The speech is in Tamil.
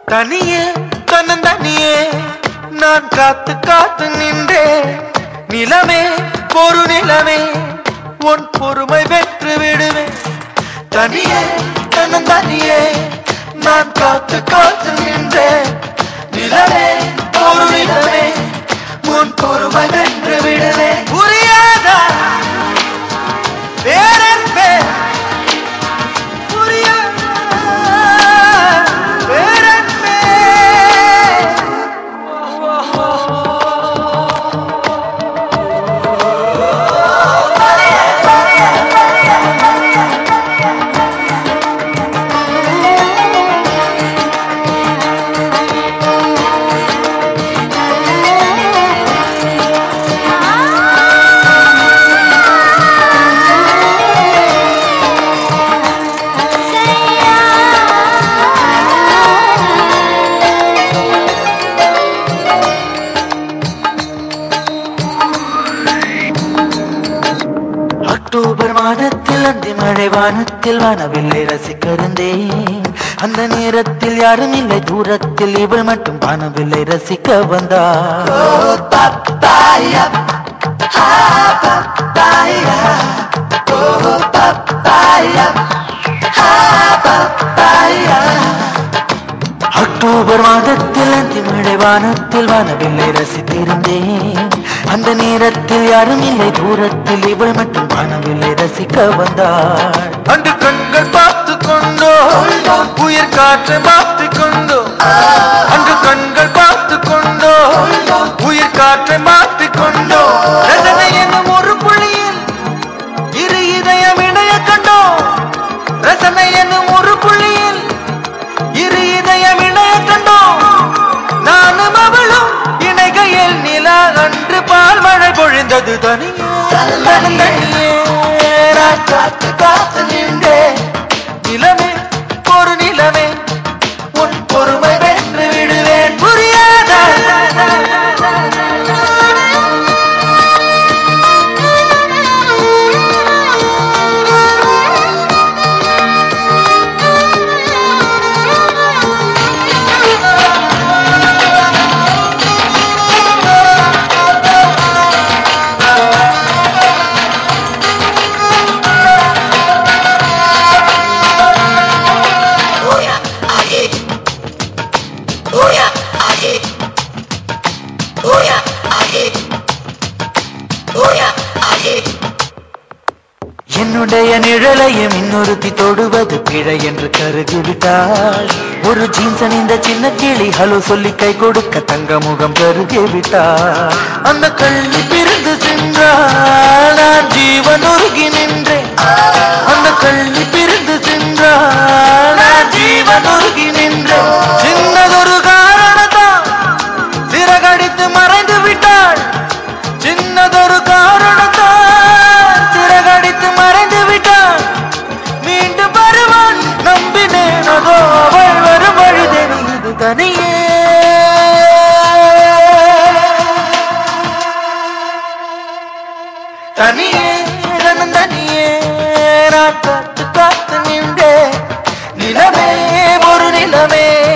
தனியே தன்னந்தனியே நான் காத்து காத்து நின்றேன் நிலமே ஒரு நிலமே உன் பொறுமை வென்று விடுவேன் தனியே தன்னந்தனியே நான் காத்து காத்து நின்றேன் நிலமே ஒரு நிலமே உன் பொறுமை வென்று விடுவேன் புரியாதா பேரன்பே புரியாதா பேரன்பே அக்டோபர் மாதத்தில் அந்தி மழை வானத்தில் வானவில்லை ரசிக்கிறந்தேன் அந்த நேரத்தில் யாரும் இல்லை தூரத்தில் இவள் மட்டும் வானவில்லை ரசிக்க வந்தார் அக்டோபர் மாதத்தில் அந்தி மழை வானத்தில் வானவில்லை ரசித்திருந்தேன் அந்த நேரத்தில் யாரும் இல்லை தூரத்தில் இவள் மட்டும் வானவில்லை ரசிக்க வந்தாள் அன்று கண்கள் பார்த்து கொண்டோ உயிர் காற்றை பார்த்து கொண்டோ அன்று கண்கள் பார்த்து கொண்டோ உயிர் காற்றை மாற்றி கொண்டோ ரசனை என்னும் ஒரு புள்ளியில் இரு இதயம் இணைய கண்டோ ரசனை என்னும் ஒரு புள்ளியில் இரு இதயம் இணைய கண்டோம் நானும் அவளும் இணைகையில் நிலா அன்று பால் மழை பொழிந்தது தனியே தனியே நான் காத்து காத்து நின்றேன் நிலமே ஒரு நிலமே உன் பொறுமை வென்று விடுவேன் புரியாதா என்னுடைய நிழலையும் இன்னொருத்தி தொடுவது பிழை என்று கருகிவிட்டாள் ஒரு ஜீன்ஸ் அணிந்த சின்ன கிளி ஹலோ சொல்லி கை கொடுக்க தங்க முகம் கருகி விட்டாள் அந்த கள்ளி பிரிந்து சென்றாள் நான் ஜீவன் உருகி நின்றேன் அந்த கள்ளி பிரிந்து சென்றாள் நான் ஜீவன் உருகி நின்றேன் சின்னதொரு காரணத்தான் சிறகடித்து மறைந்து விட்டாள் சின்னதொரு காரணத்தான் சிறகடித்து மறைந்து விட்டாள் மீண்டும் வருவான் நம்பினேன் அதோ அவள் வரும் வழி தெரிந்தது தனியே தனியே நானும் தனியே நான் காத்து காத்து நின்றேன் நிலமே ஒரு நிலமே